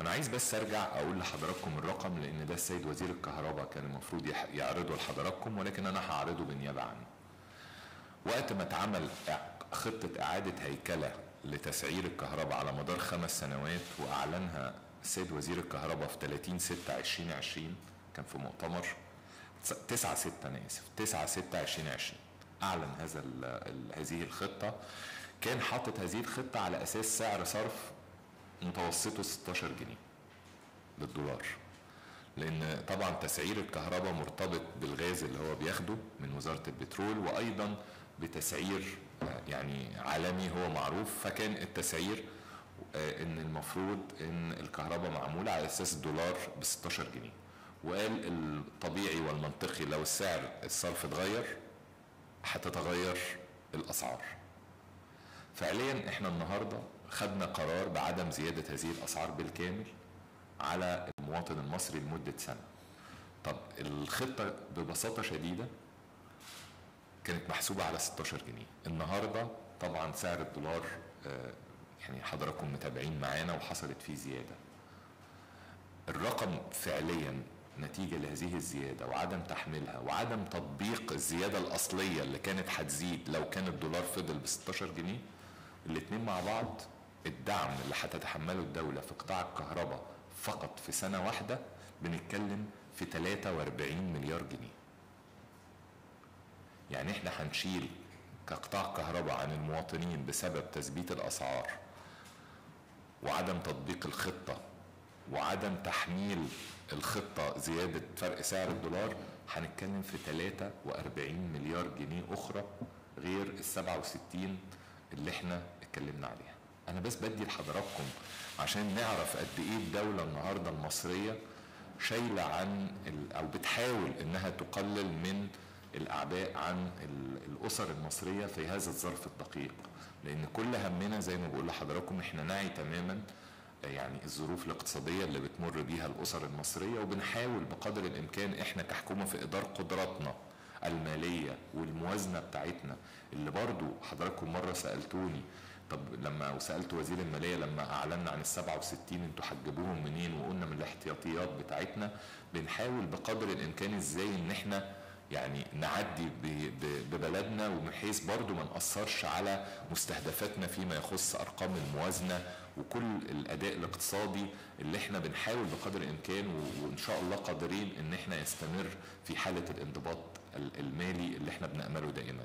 انا عايز بس ارجع اقول لحضراتكم الرقم لان ده السيد وزير الكهرباء كان المفروض يح- يعرضه لحضراتكم ولكن انا هعرضه بالنيابه عنه وقت ما اتعمل إع- خطه اعاده هيكله لتسعير الكهرباء على مدار خمس سنوات واعلنها السيد وزير الكهرباء في 30 6 2020 كان في مؤتمر 9 6 انا اسف 9 6 2020 اعلن هذا ال ال هذه الخطه كان حاطط هذه الخطه على اساس سعر صرف متوسطه 16 جنيه للدولار لان طبعا تسعير الكهرباء مرتبط بالغاز اللي هو بياخده من وزاره البترول وايضا بتسعير آه، يعني عالمي هو معروف فكان التسعير آه، ان المفروض ان الكهرباء معموله على اساس الدولار ب 16 جنيه وقال الطبيعي والمنطقي لو السعر الصرف اتغير هتتغير الاسعار فعليا احنا النهارده خدنا قرار بعدم زياده هذه الاسعار بالكامل على المواطن المصري لمده سنه. طب الخطه ببساطه شديده كانت محسوبه على 16 جنيه، النهارده طبعا سعر الدولار آه، يعني حضراتكم متابعين معانا وحصلت فيه زياده. الرقم فعليا نتيجه لهذه الزياده وعدم تحميلها وعدم تطبيق الزياده الاصليه اللي كانت هتزيد لو كان الدولار فضل ب 16 جنيه الاثنين مع بعض الدعم اللي هتتحمله الدوله في قطاع الكهرباء فقط في سنه واحده بنتكلم في 43 مليار جنيه. يعني احنا هنشيل كقطاع كهرباء عن المواطنين بسبب تثبيت الاسعار وعدم تطبيق الخطه وعدم تحميل الخطة زيادة فرق سعر الدولار هنتكلم في 43 مليار جنيه أخرى غير ال 67 اللي احنا اتكلمنا عليها. أنا بس بدي لحضراتكم عشان نعرف قد إيه الدولة النهاردة المصرية شايلة عن ال- أو بتحاول إنها تقلل من الأعباء عن ال- الأسر المصرية في هذا الظرف الدقيق لأن كل همنا زي ما بقول لحضراتكم إحنا نعي تماما يعني الظروف الاقتصادية اللي بتمر بيها الأسر المصرية وبنحاول بقدر الإمكان إحنا كحكومة في إدار قدراتنا المالية والموازنة بتاعتنا اللي برضو حضراتكم مرة سألتوني طب لما وسألت وزير المالية لما أعلنا عن ال 67 انتوا هتجيبوهم منين وقلنا من الاحتياطيات بتاعتنا بنحاول بقدر الإمكان إزاي إن إحنا يعني نعدي ب- ب- ببلدنا وبحيث برضو ما نأثرش على مستهدفاتنا فيما يخص أرقام الموازنة وكل الأداء الاقتصادي اللي احنا بنحاول بقدر الإمكان و- وإن شاء الله قادرين إن احنا يستمر في حالة الانضباط ال- المالي اللي احنا بنأمله دائما